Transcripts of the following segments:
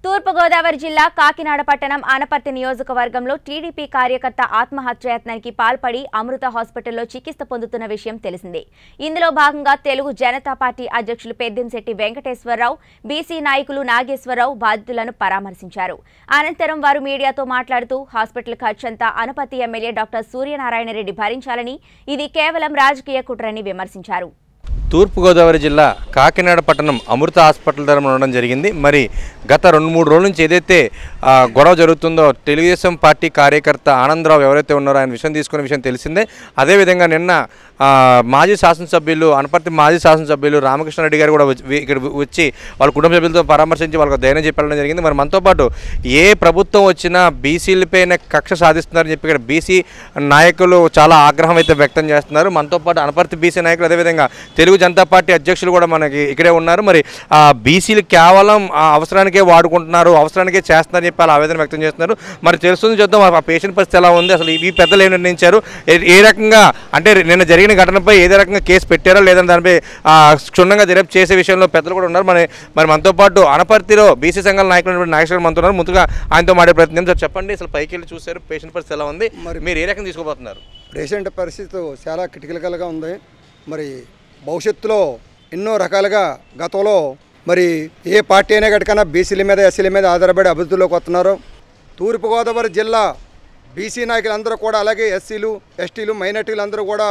తూర్పుగోదావరి జిల్లా కాకినాడ పట్టణం ఆనపర్తి నియోజకవర్గంలో టీడీపీ కార్యకర్త ఆత్మహత్యాయత్నానికి పాల్పడి అమృత హాస్పిటల్లో చికిత్స పొందుతున్న విషయం తెలిసిందే ఇందులో భాగంగా తెలుగు జనతా పార్టీ అధ్యక్షులు పెద్దంశెట్టి వెంకటేశ్వరరావు బీసీ నాయకులు నాగేశ్వరరావు బాధితులను పరామర్శించారు అనంతరం వారు మీడియాతో మాట్లాడుతూ హాస్పిటల్ ఖర్చంతా అనపర్తి ఎమ్మెల్యే డాక్టర్ సూర్యనారాయణ రెడ్డి భరించాలని ఇది కేవలం రాజకీయ కుట్రని విమర్శించారు తూర్పుగోదావరి జిల్లా కాకినాడ పట్టణం అమృత హాస్పిటల్ ధర ఉండడం జరిగింది మరి గత రెండు మూడు రోజుల నుంచి ఏదైతే ఆ, గొడవ జరుగుతుందో తెలుగుదేశం పార్టీ కార్యకర్త ఆనందరావు ఎవరైతే ఉన్నారో ఆయన విషయం తీసుకునే విషయం తెలిసిందే అదేవిధంగా నిన్న ఆ, మాజీ శాసనసభ్యులు అనపర్తి మాజీ శాసనసభ్యులు రామకృష్ణారెడ్డి గారు కూడా వచ్చి- ఇక్కడ వచ్చి వాళ్ళ కుటుంబ సభ్యులతో పరామర్శించి వాళ్ళకి ధైర్యం చెప్పడం జరిగింది మరి మనతో పాటు ఏ ప్రభుత్వం వచ్చినా బీసీలపైన కక్ష సాధిస్తున్నారని చెప్పి ఇక్కడ బీసీ నాయకులు చాలా ఆగ్రహం అయితే వ్యక్తం చేస్తున్నారు మనతో పాటు అనపర్తి బీసీ నాయకులు అదేవిధంగా తెలుగు జనతా పార్టీ అధ్యక్షులు కూడా మనకి ఇక్కడే ఉన్నారు మరి ఆ బీసీలు కేవలం ఆ అవసరానికే వాడుకుంటున్నారు అవసరానికే చేస్తున్నారని చెప్పి అలా ఆవేదన వ్యక్తం చేస్తున్నారు మరి తెలుస్తుంది చూద్దాం ఆ పేషెంట్ పరిస్థితి ఎలా ఉంది అసలు ఈ పెద్దలు ఏం నిర్ణయించారు ఏ- ఏ రకంగా అంటే నిన్న జరిగిన ఘటనపై ఏదే రకంగా కేసు పెట్టారో లేదని దానిపై ఆ, క్షుణ్ణంగా దర్యాప్తు చేసే విషయంలో పెద్దలు కూడా ఉన్నారు మరి మరి మనతో పాటు అనపర్తిలో బీసీ సంఘాల నాయకులు నాగేశ్వర మనతో ఉన్నారు ముందుగా ఆయనతో మాట్లాడే ప్రయత్నం సార్ చెప్పండి అసలు పైకి వెళ్ళి చూశారు పేషెంట్ పరిస్థితి ఎలా ఉంది మీరు ఏ రకంగా తీసుకోబోతున్నారు పేషెంట్ పరిస్థితి చాలా క్రిటికల్గా ఉంది మరి భవిష్యత్తులో ఎన్నో రకాలుగా గతంలో మరి ఏ పార్టీ అయినా గట్టికన్నా బీసీల మీద ఎస్సీల మీద ఆధారపడి అభివృద్ధిలోకి వస్తున్నారు తూర్పుగోదావరి జిల్లా బీసీ నాయకులందరూ కూడా అలాగే ఎస్సీలు ఎస్టీలు మైనార్టీలు అందరూ కూడా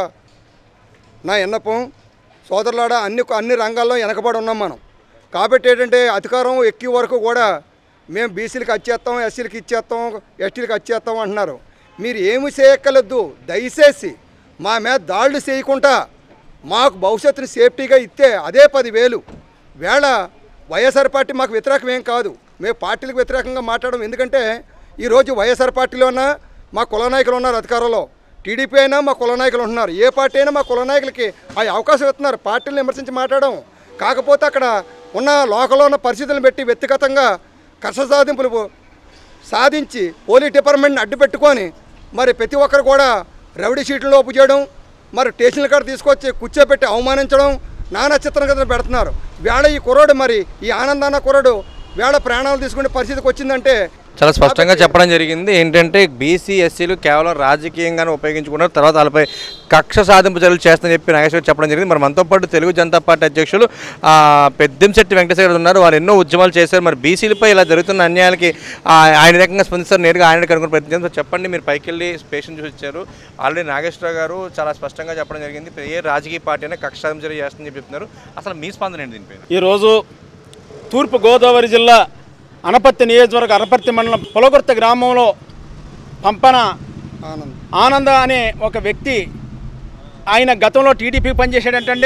నా విన్నపం సోదరులాడ అన్ని అన్ని రంగాల్లో వెనకబడి ఉన్నాం మనం కాబట్టి ఏంటంటే అధికారం ఎక్కి వరకు కూడా మేము బీసీలకు వచ్చేస్తాం ఎస్సీలకు ఇచ్చేస్తాం ఎస్టీలకు వచ్చేస్తాం అంటున్నారు మీరు ఏమి చేయక్కర్లేదు దయచేసి మా మీద దాడులు చేయకుండా మాకు భవిష్యత్తుని సేఫ్టీగా ఇస్తే అదే పదివేలు వేళ వైఎస్ఆర్ పార్టీ మాకు వ్యతిరేకం ఏం కాదు మేము పార్టీలకు వ్యతిరేకంగా మాట్లాడడం ఎందుకంటే ఈరోజు వైఎస్ఆర్ పార్టీలో ఉన్న మా కుల నాయకులు ఉన్నారు అధికారంలో టీడీపీ అయినా మా కుల నాయకులు ఉంటున్నారు ఏ పార్టీ అయినా మా కుల నాయకులకి ఆ అవకాశం ఇస్తున్నారు పార్టీలను విమర్శించి మాట్లాడడం కాకపోతే అక్కడ ఉన్న లోకల్లో ఉన్న పరిస్థితులను బట్టి వ్యక్తిగతంగా కష్ట సాధింపులు సాధించి పోలీస్ డిపార్ట్మెంట్ని అడ్డు పెట్టుకొని మరి ప్రతి ఒక్కరు కూడా రౌడీ షీట్లు లోపు చేయడం మరి స్టేషన్ల కాడ తీసుకొచ్చి కూర్చోబెట్టి అవమానించడం నానా చిత్రం కింద పెడుతున్నారు వేళ ఈ కుర్రాడు మరి ఈ ఆనందాన్న కుర్రాడు వేళ ప్రాణాలు తీసుకునే పరిస్థితికి వచ్చిందంటే చాలా స్పష్టంగా చెప్పడం జరిగింది ఏంటంటే బీసీ ఎస్సీలు కేవలం రాజకీయంగానే ఉపయోగించుకున్నారు తర్వాత వాళ్ళపై కక్ష సాధింపు చర్యలు చేస్తామని చెప్పి నాగేశ్వర్ చెప్పడం జరిగింది మరి మనతో పాటు తెలుగు జనతా పార్టీ అధ్యక్షులు ఆ, పెద్దంశెట్టి వెంకటేశ్వర గారు ఉన్నారు వాళ్ళు ఎన్నో ఉద్యమాలు చేశారు మరి బీసీలపై ఇలా జరుగుతున్న అన్యాయాలకి ఆ, ఆయన రకంగా స్పందిస్తారు నేరుగా ఆయన కనుగొని ప్రయత్నం చేస్తారు. చెప్పండి మీరు పైకి వెళ్ళి పేషెంట్ చూసి వచ్చారు ఆల్రెడీ నాగేశ్వరరావు గారు చాలా స్పష్టంగా చెప్పడం జరిగింది ఏ రాజకీయ పార్టీ అయినా కక్ష సాధింపు చర్య చేస్తుందని చెప్పి చెప్తున్నారు అసలు మీ స్పందన ఏంటి దీనిపై ఈరోజు తూర్పు గోదావరి జిల్లా అనపర్తి నియోజకవర్గ అనపర్తి మండలం పొలగుర్త గ్రామంలో పంపన ఆనంద్ ఆనంద అనే ఒక వ్యక్తి ఆయన గతంలో టీడీపీ పనిచేసాడంటండి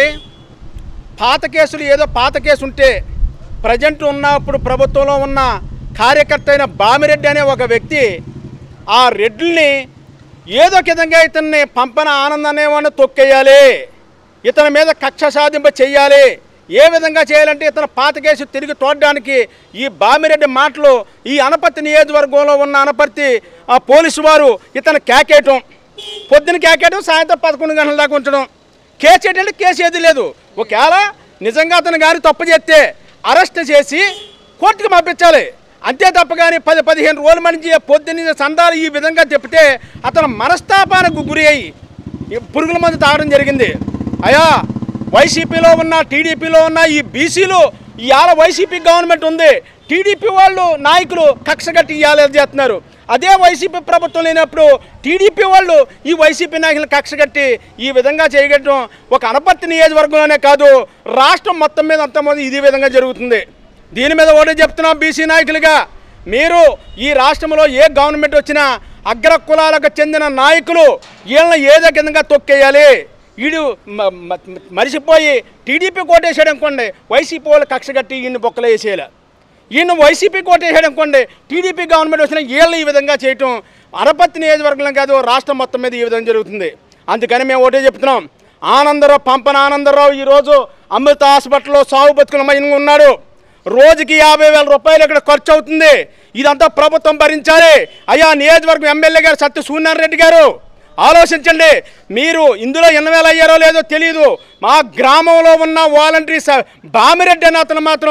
పాత కేసులు ఏదో పాత కేసు ఉంటే ప్రజెంట్ ఉన్నప్పుడు ప్రభుత్వంలో ఉన్న కార్యకర్త అయిన బామిరెడ్డి అనే ఒక వ్యక్తి ఆ రెడ్లని ఏదో ఒక విధంగా ఇతన్ని పంపన ఆనంద్ అనేవాడిని తొక్కేయాలి ఇతని మీద కక్ష సాధింప చెయ్యాలి ఏ విధంగా చేయాలంటే ఇతను పాత కేసు తిరిగి తోడడానికి ఈ బామిరెడ్డి మాటలు ఈ అనపర్తి నియోజకవర్గంలో ఉన్న అనపర్తి ఆ పోలీసు వారు ఇతను కేకేయటం పొద్దున కేకేయటం సాయంత్రం పదకొండు గంటల దాకా ఉంచడం కేసు ఏంటంటే కేసు ఏది లేదు ఒకవేళ నిజంగా అతను గారి తప్పు చేస్తే అరెస్ట్ చేసి కోర్టుకు పంపించాలి అంతే తప్ప కానీ పది పదిహేను రోజుల నుంచి పొద్దున్న సందాలు ఈ విధంగా చెప్తే అతను మనస్తాపానికి గురి అయ్యి ఈ పురుగుల మందు తాగడం జరిగింది అయా వైసీపీలో ఉన్న టీడీపీలో ఉన్న ఈ బీసీలు ఇవాళ వైసీపీ గవర్నమెంట్ ఉంది టీడీపీ వాళ్ళు నాయకులు కక్ష కట్టి ఇవాళ చేస్తున్నారు అదే వైసీపీ ప్రభుత్వం లేనప్పుడు టీడీపీ వాళ్ళు ఈ వైసీపీ నాయకులు కక్ష కట్టి ఈ విధంగా చేయగట్టడం ఒక అనపర్తి నియోజకవర్గంలోనే కాదు రాష్ట్రం మొత్తం మీద అంతమంది ఇదే విధంగా జరుగుతుంది దీని మీద ఒకటే చెప్తున్నాం బీసీ నాయకులుగా మీరు ఈ రాష్ట్రంలో ఏ గవర్నమెంట్ వచ్చినా అగ్ర కులాలకు చెందిన నాయకులు వీళ్ళని ఏదో కిందగా తొక్కేయాలి వీడు మ- మ- మరిసిపోయి టీడీపీ కోటేసాడు అనుకోండి వైసీపీ వాళ్ళు కక్ష కట్టి ఈయన్ని బొక్కలు వేసేయాలి ఈయన వైసీపీ కోటేసాడు అనుకోండి టీడీపీ గవర్నమెంట్ వచ్చిన వీళ్ళు ఈ విధంగా చేయటం అనపత్తి నియోజకవర్గంలో కాదు రాష్ట్రం మొత్తం మీద ఈ విధంగా జరుగుతుంది అందుకని మేము ఒకటే చెప్తున్నాం ఆనందరావు పంపన ఆనందరావు ఈరోజు అమృత హాస్పిటల్లో సాగు బతుకుల మైన ఉన్నాడు రోజుకి యాభై వేల రూపాయలు ఇక్కడ ఖర్చు అవుతుంది ఇదంతా ప్రభుత్వం భరించాలి అయ్యా నియోజకవర్గం ఎమ్మెల్యే గారు సత్య సూర్యనారాయణ రెడ్డి గారు ఆలోచించండి మీరు ఇందులో ఎన్ని వేలు అయ్యారో లేదో తెలియదు మా గ్రామంలో ఉన్న వాలంటీర్స్ బామిరెడ్డి అనే అతను మాత్రం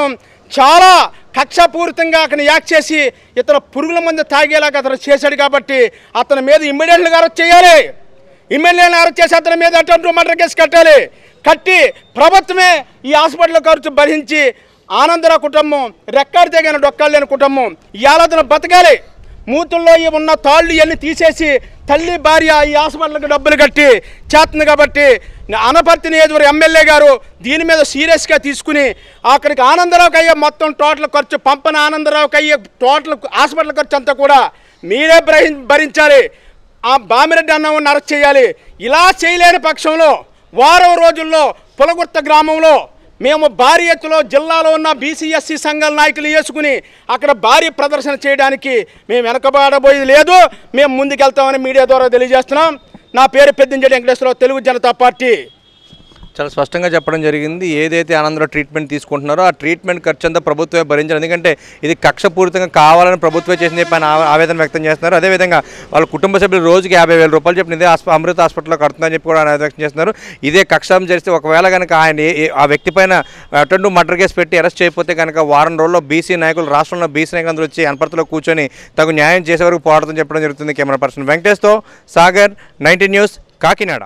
చాలా కక్షపూరితంగా అతను యాక్ట్ చేసి ఇతను పురుగుల మందు తాగేలాగా అతను చేశాడు కాబట్టి అతని మీద ఇమ్మీడియట్గా అరెస్ట్ చేయాలి ఇమ్మెల్యేని అరెస్ట్ చేసి అతని మీద అటెంప్ట్ మర్డర్ కేసు కట్టాలి కట్టి ప్రభుత్వమే ఈ హాస్పిటల్ ఖర్చు భరించి ఆనందరావు కుటుంబం రెక్కాడు తెగిన డొక్కాలు లేని కుటుంబం ఇవాళ అతను బతకాలి మూతుల్లో ఈ ఉన్న తాళ్ళు ఇవన్నీ తీసేసి తల్లి భార్య ఈ హాస్పిటల్కి డబ్బులు కట్టి చేస్తుంది కాబట్టి అనపర్తి నియోజకవర్గ ఎమ్మెల్యే గారు దీని మీద సీరియస్గా తీసుకుని అక్కడికి ఆనందరావుకి అయ్యే మొత్తం టోటల్ ఖర్చు పంపన ఆనందరావుకి అయ్యే టోటల్ హాస్పిటల్ ఖర్చు అంతా కూడా మీరే భరి- భరించాలి ఆ బామిరెడ్డి అన్నవాడిని అరెస్ట్ చేయాలి ఇలా చేయలేని పక్షంలో వారం రోజుల్లో పులగుర్త గ్రామంలో మేము భారీ ఎత్తులో జిల్లాలో ఉన్న బీసీఎస్సీ సంఘాల నాయకులు వేసుకుని అక్కడ భారీ ప్రదర్శన చేయడానికి మేము వెనకబడబోయేది లేదు మేము ముందుకెళ్తామని మీడియా ద్వారా తెలియజేస్తున్నాం నా పేరు పెద్దింజడి వెంకటేశ్వరరావు తెలుగు జనతా పార్టీ చాలా స్పష్టంగా చెప్పడం జరిగింది ఏదైతే ఆనందరావు ట్రీట్మెంట్ తీసుకుంటున్నారో ఆ ట్రీట్మెంట్ ఖర్చు అంతా ప్రభుత్వమే భరించాలి ఎందుకంటే ఇది కక్షపూరితంగా కావాలని ప్రభుత్వమే చేసింది చెప్పి ఆయన ఆ- ఆవేదన వ్యక్తం చేస్తున్నారు అదేవిధంగా వాళ్ళ కుటుంబ సభ్యులు రోజుకి యాభై వేల రూపాయలు చెప్పిన ఇదే హాస్ప- అమృత హాస్పిటల్లో కడుతుందని చెప్పి కూడా ఆయన వ్యక్తం చేస్తున్నారు ఇదే కక్షం చేస్తే ఒకవేళ కనుక ఆయన ఏ- ఏ- ఆ వ్యక్తి పైన అటెండ్ మర్డర్ కేసు పెట్టి అరెస్ట్ చేయకపోతే కనుక వారం రోజుల్లో బీసీ నాయకులు రాష్ట్రంలో బీసీ నాయకులందరూ వచ్చి అనపర్తిలో కూర్చొని తగు న్యాయం చేసే వరకు పోరాటం చెప్పడం జరుగుతుంది కెమెరా పర్సన్ వెంకటేష్తో సాగర్ నైన్టీన్ న్యూస్ కాకినాడ